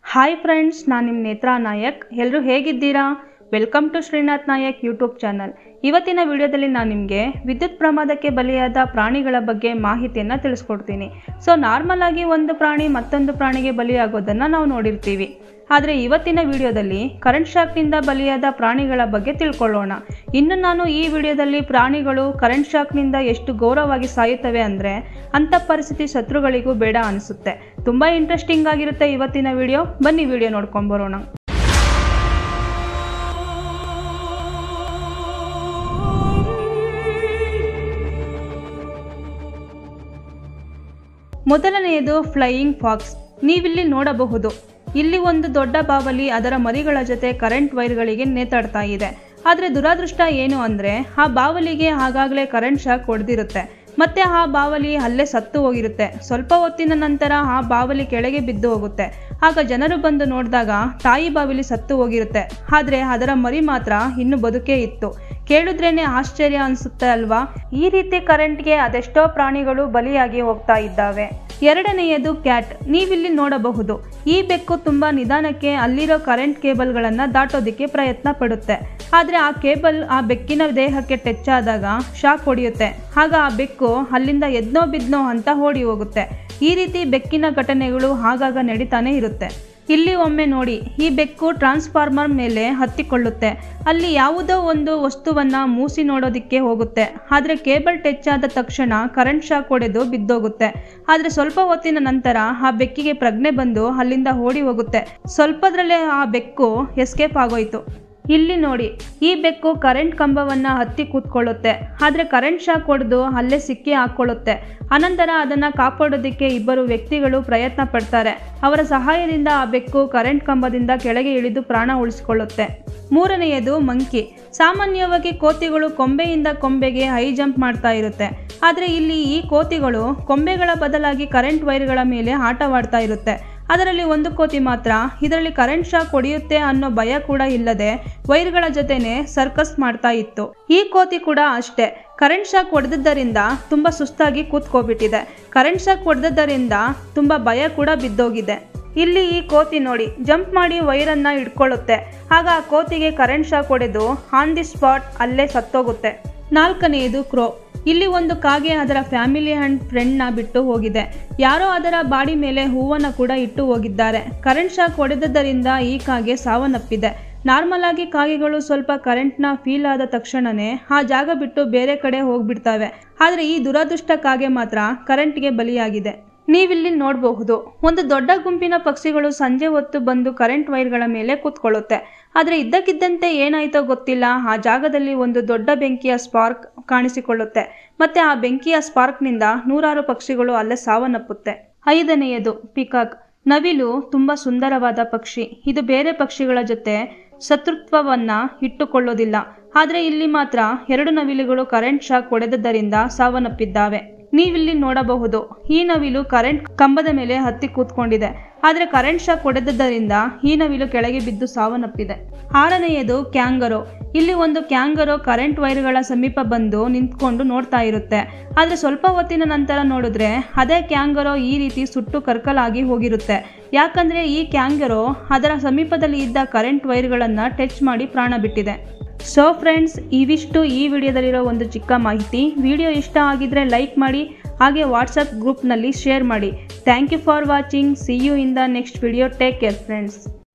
hi friends ನಾನು ನಿಮ್ಮ ನೇತ್ರಾ ನಾಯಕ್ ಎಲ್ಲರೂ ಹೇಗಿದ್ದೀರಾ welcome to Srinath Nayak YouTube channel ಇವತ್ತಿನ ವಿಡಿಯೋದಲ್ಲಿ ನಾನು ನಿಮಗೆ ವಿದ್ಯುತ್ ಪ್ರಮಾದಕ್ಕೆ ಬಲಿಯಾದ ಪ್ರಾಣಿಗಳ ಬಗ್ಗೆ ಮಾಹಿತಿಯನ್ನು ತಿಳಿಸ್ಕೊಡ್ತೀನಿ ಸೊ ನಾರ್ಮಲ್ ಆಗಿ ಒಂದು ಪ್ರಾಣಿ ಮತ್ತೊಂದು ಪ್ರಾಣಿಗೆ ಬಲಿಯಾಗೋದನ್ನು ನಾವು ನೋಡಿರ್ತೀವಿ ಆದರೆ ಇವತ್ತಿನ ವಿಡಿಯೋದಲ್ಲಿ ಕರೆಂಟ್ ಶಾಕ್ನಿಂದ ಬಲಿಯಾದ ಪ್ರಾಣಿಗಳ ಬಗ್ಗೆ ತಿಳ್ಕೊಳ್ಳೋಣ ಇನ್ನು ನಾನು ಈ ವಿಡಿಯೋದಲ್ಲಿ ಪ್ರಾಣಿಗಳು ಕರೆಂಟ್ ಶಾಕ್ನಿಂದ ಎಷ್ಟು ಘೋರವಾಗಿ ಸಾಯುತ್ತವೆ ಅಂದರೆ ಅಂಥ ಪರಿಸ್ಥಿತಿ ಶತ್ರುಗಳಿಗೂ ಬೇಡ ಅನಿಸುತ್ತೆ ತುಂಬ ಇಂಟ್ರೆಸ್ಟಿಂಗ್ ಆಗಿರುತ್ತೆ ಇವತ್ತಿನ ವಿಡಿಯೋ ಬನ್ನಿ ವಿಡಿಯೋ ನೋಡ್ಕೊಂಬರೋಣ ಮೊದಲನೆಯದು ಫ್ಲೈಯಿಂಗ್ ಫಾಕ್ಸ್ ನೀವಿಲ್ಲಿ ನೋಡಬಹುದು ಇಲ್ಲಿ ಒಂದು ದೊಡ್ಡ ಬಾವಲಿ ಅದರ ಮರಿಗಳ ಜೊತೆ ಕರೆಂಟ್ ವೈರ್ಗಳಿಗೆ ನೇತಾಡ್ತಾ ಇದೆ ಆದರೆ ದುರಾದೃಷ್ಟ ಏನು ಅಂದರೆ ಆ ಬಾವಲಿಗೆ ಆಗಾಗಲೇ ಕರೆಂಟ್ ಶಾಕ್ ಹೊಡೆದಿರುತ್ತೆ ಮತ್ತೆ ಆ ಬಾವಲಿ ಅಲ್ಲೇ ಸತ್ತು ಹೋಗಿರುತ್ತೆ ಸ್ವಲ್ಪ ಹೊತ್ತಿನ ನಂತರ ಆ ಬಾವಲಿ ಕೆಳಗೆ ಬಿದ್ದು ಹೋಗುತ್ತೆ ಆಗ ಜನರು ಬಂದು ನೋಡಿದಾಗ ತಾಯಿ ಬಾವಲಿ ಸತ್ತು ಹೋಗಿರುತ್ತೆ ಆದರೆ ಅದರ ಮರಿ ಮಾತ್ರ ಇನ್ನು ಬದುಕೇ ಇತ್ತು ಕೇಳಿದ್ರೇನೆ ಆಶ್ಚರ್ಯ ಅನಿಸುತ್ತೆ ಅಲ್ವಾ ಈ ರೀತಿ ಕರೆಂಟ್ಗೆ ಅದೆಷ್ಟೋ ಪ್ರಾಣಿಗಳು ಬಲಿಯಾಗಿ ಹೋಗ್ತಾ ಇದ್ದಾವೆ ಎರಡನೆಯದು ಕ್ಯಾಟ್ ನೀವಿಲ್ಲಿ ನೋಡಬಹುದು ಈ ಬೆಕ್ಕು ತುಂಬ ನಿಧಾನಕ್ಕೆ ಅಲ್ಲಿರೋ ಕರೆಂಟ್ ಕೇಬಲ್ಗಳನ್ನು ದಾಟೋದಕ್ಕೆ ಪ್ರಯತ್ನ ಪಡುತ್ತೆ ಆದರೆ ಆ ಕೇಬಲ್ ಆ ಬೆಕ್ಕಿನ ದೇಹಕ್ಕೆ ಟಚ್ ಆದಾಗ ಶಾಕ್ ಹೊಡೆಯುತ್ತೆ ಆಗ ಆ ಬೆಕ್ಕು ಅಲ್ಲಿಂದ ಎದ್ನೋ ಬಿದ್ನೋ ಅಂತ ಓಡಿ ಹೋಗುತ್ತೆ ಈ ರೀತಿ ಬೆಕ್ಕಿನ ಘಟನೆಗಳು ಆಗಾಗ ನಡೀತಾನೆ ಇರುತ್ತೆ ಇಲ್ಲಿ ಒಮ್ಮೆ ನೋಡಿ ಈ ಬೆಕ್ಕು ಟ್ರಾನ್ಸ್ಫಾರ್ಮರ್ ಮೇಲೆ ಹತ್ತಿಕೊಳ್ಳುತ್ತೆ ಅಲ್ಲಿ ಯಾವುದೋ ಒಂದು ವಸ್ತುವನ್ನ ಮೂಸಿ ನೋಡೋದಕ್ಕೆ ಹೋಗುತ್ತೆ ಆದರೆ ಕೇಬಲ್ ಟಚ್ ಆದ ತಕ್ಷಣ ಕರೆಂಟ್ ಶಾಕ್ ಹೊಡೆದು ಬಿದ್ದೋಗುತ್ತೆ ಆದರೆ ಸ್ವಲ್ಪ ಹೊತ್ತಿನ ನಂತರ ಆ ಬೆಕ್ಕಿಗೆ ಪ್ರಜ್ಞೆ ಬಂದು ಅಲ್ಲಿಂದ ಓಡಿ ಹೋಗುತ್ತೆ ಸ್ವಲ್ಪದ್ರಲ್ಲೇ ಆ ಬೆಕ್ಕು ಎಸ್ಕೇಪ್ ಆಗೋಯ್ತು ಇಲ್ಲಿ ನೋಡಿ ಈ ಬೆಕ್ಕು ಕರೆಂಟ್ ಕಂಬವನ್ನು ಹತ್ತಿ ಕೂತ್ಕೊಳ್ಳುತ್ತೆ ಆದರೆ ಕರೆಂಟ್ ಶಾಕ್ ಹೊಡೆದು ಅಲ್ಲೇ ಸಿಕ್ಕಿ ಹಾಕ್ಕೊಳ್ಳುತ್ತೆ ಅನಂತರ ಅದನ್ನು ಕಾಪಾಡೋದಕ್ಕೆ ಇಬ್ಬರು ವ್ಯಕ್ತಿಗಳು ಪ್ರಯತ್ನ ಪಡ್ತಾರೆ ಅವರ ಸಹಾಯದಿಂದ ಆ ಬೆಕ್ಕು ಕರೆಂಟ್ ಕಂಬದಿಂದ ಕೆಳಗೆ ಇಳಿದು ಪ್ರಾಣ ಉಳಿಸಿಕೊಳ್ಳುತ್ತೆ ಮೂರನೆಯದು ಮಂಕಿ ಸಾಮಾನ್ಯವಾಗಿ ಕೋತಿಗಳು ಕೊಂಬೆಯಿಂದ ಕೊಂಬೆಗೆ ಹೈ ಜಂಪ್ ಮಾಡ್ತಾ ಇರುತ್ತೆ ಆದರೆ ಇಲ್ಲಿ ಈ ಕೋತಿಗಳು ಕೊಂಬೆಗಳ ಬದಲಾಗಿ ಕರೆಂಟ್ ವೈರ್ಗಳ ಮೇಲೆ ಆಟವಾಡ್ತಾ ಇರುತ್ತೆ ಅದರಲ್ಲಿ ಒಂದು ಕೋತಿ ಮಾತ್ರ ಇದರಲ್ಲಿ ಕರೆಂಟ್ ಶಾಕ್ ಹೊಡೆಯುತ್ತೆ ಅನ್ನೋ ಭಯ ಕೂಡ ಇಲ್ಲದೆ ವೈರ್ಗಳ ಜೊತೆನೆ ಸರ್ಕಸ್ ಮಾಡ್ತಾ ಇತ್ತು ಈ ಕೋತಿ ಕೂಡ ಅಷ್ಟೇ ಕರೆಂಟ್ ಶಾಕ್ ಹೊಡೆದಿದ್ದರಿಂದ ತುಂಬ ಸುಸ್ತಾಗಿ ಕೂತ್ಕೋಬಿಟ್ಟಿದೆ ಕರೆಂಟ್ ಶಾಕ್ ಹೊಡೆದಿದ್ದರಿಂದ ತುಂಬ ಭಯ ಕೂಡ ಬಿದ್ದೋಗಿದೆ ಇಲ್ಲಿ ಈ ಕೋತಿ ನೋಡಿ ಜಂಪ್ ಮಾಡಿ ವೈರನ್ನ ಇಟ್ಕೊಳ್ಳುತ್ತೆ ಆಗ ಆ ಕೋತಿಗೆ ಕರೆಂಟ್ ಶಾಕ್ ಹೊಡೆದು ಆನ್ ದಿ ಸ್ಪಾಟ್ ಅಲ್ಲೇ ಸತ್ತೋಗುತ್ತೆ ನಾಲ್ಕನೆಯದು ಕ್ರೋ ಇಲ್ಲಿ ಒಂದು ಕಾಗೆ ಅದರ ಫ್ಯಾಮಿಲಿ ಆ್ಯಂಡ್ ಫ್ರೆಂಡ್ನ ಬಿಟ್ಟು ಹೋಗಿದೆ ಯಾರೋ ಅದರ ಬಾಡಿ ಮೇಲೆ ಹೂವನ್ನು ಕೂಡ ಇಟ್ಟು ಹೋಗಿದ್ದಾರೆ ಕರೆಂಟ್ ಶಾಕ್ ಹೊಡೆದದ್ದರಿಂದ ಈ ಕಾಗೆ ಸಾವನ್ನಪ್ಪಿದೆ ನಾರ್ಮಲ್ ಆಗಿ ಕಾಗೆಗಳು ಸ್ವಲ್ಪ ಕರೆಂಟ್ನ ಫೀಲ್ ಆದ ತಕ್ಷಣವೇ ಆ ಜಾಗ ಬಿಟ್ಟು ಬೇರೆ ಕಡೆ ಹೋಗ್ಬಿಡ್ತವೆ ಆದರೆ ಈ ದುರದೃಷ್ಟ ಕಾಗೆ ಮಾತ್ರ ಕರೆಂಟ್ಗೆ ಬಲಿಯಾಗಿದೆ ನೀವಿಲ್ಲಿ ನೋಡಬಹುದು ಒಂದು ದೊಡ್ಡ ಗುಂಪಿನ ಪಕ್ಷಿಗಳು ಸಂಜೆ ಹೊತ್ತು ಬಂದು ಕರೆಂಟ್ ವೈರ್ಗಳ ಮೇಲೆ ಕೂತ್ಕೊಳ್ಳುತ್ತೆ ಆದರೆ ಇದ್ದಕ್ಕಿದ್ದಂತೆ ಏನಾಯ್ತೋ ಗೊತ್ತಿಲ್ಲ ಆ ಜಾಗದಲ್ಲಿ ಒಂದು ದೊಡ್ಡ ಬೆಂಕಿಯ ಸ್ಪಾರ್ಕ್ ಕಾಣಿಸಿಕೊಳ್ಳುತ್ತೆ ಮತ್ತೆ ಆ ಬೆಂಕಿಯ ಸ್ಪಾರ್ಕ್ನಿಂದ ನೂರಾರು ಪಕ್ಷಿಗಳು ಅಲ್ಲೇ ಸಾವನ್ನಪ್ಪುತ್ತೆ ಐದನೆಯದು ಪಿಕಾಕ್ ನವಿಲು ತುಂಬ ಸುಂದರವಾದ ಪಕ್ಷಿ ಇದು ಬೇರೆ ಪಕ್ಷಿಗಳ ಜೊತೆ ಶತ್ರುತ್ವವನ್ನ ಇಟ್ಟುಕೊಳ್ಳೋದಿಲ್ಲ ಆದರೆ ಇಲ್ಲಿ ಮಾತ್ರ ಎರಡು ನವಿಲುಗಳು ಕರೆಂಟ್ ಶಾಕ್ ಹೊಡೆದದ್ದರಿಂದ ಸಾವನ್ನಪ್ಪಿದ್ದಾವೆ ನೀವಿಲ್ಲಿ ನೋಡಬಹುದು ಈ ನವಿಲು ಕರೆಂಟ್ ಕಂಬದ ಮೇಲೆ ಹತ್ತಿ ಕೂತ್ಕೊಂಡಿದೆ ಆದರೆ ಕರೆಂಟ್ ಶಾಕ್ ಹೊಡೆದದ್ದರಿಂದ ಈ ನವಿಲು ಕೆಳಗೆ ಬಿದ್ದು ಸಾವನ್ನಪ್ಪಿದೆ ಆರನೆಯದು ಕ್ಯಾಂಗರೋ ಇಲ್ಲಿ ಒಂದು ಕ್ಯಾಂಗರೋ ಕರೆಂಟ್ ವೈರ್ಗಳ ಸಮೀಪ ಬಂದು ನಿಂತ್ಕೊಂಡು ನೋಡ್ತಾ ಇರುತ್ತೆ ಆದರೆ ಸ್ವಲ್ಪ ಹೊತ್ತಿನ ನಂತರ ನೋಡಿದ್ರೆ ಅದೇ ಕ್ಯಾಂಗರೋ ಈ ರೀತಿ ಸುಟ್ಟು ಕರ್ಕಲಾಗಿ ಹೋಗಿರುತ್ತೆ ಯಾಕಂದ್ರೆ ಈ ಕ್ಯಾಂಗರೋ ಅದರ ಸಮೀಪದಲ್ಲಿ ಇದ್ದ ಕರೆಂಟ್ ವೈರ್ಗಳನ್ನು ಟಚ್ ಮಾಡಿ ಪ್ರಾಣ ಬಿಟ್ಟಿದೆ ಸೊ ಫ್ರೆಂಡ್ಸ್ ಇವಿಷ್ಟು ಈ ವಿಡಿಯೋದಲ್ಲಿರೋ ಒಂದು ಚಿಕ್ಕ ಮಾಹಿತಿ ವಿಡಿಯೋ ಇಷ್ಟ ಆಗಿದ್ರೆ ಲೈಕ್ ಮಾಡಿ ಹಾಗೆ ವಾಟ್ಸಪ್ ಗ್ರೂಪ್ನಲ್ಲಿ ಶೇರ್ ಮಾಡಿ thank you for watching see you in the next video take care friends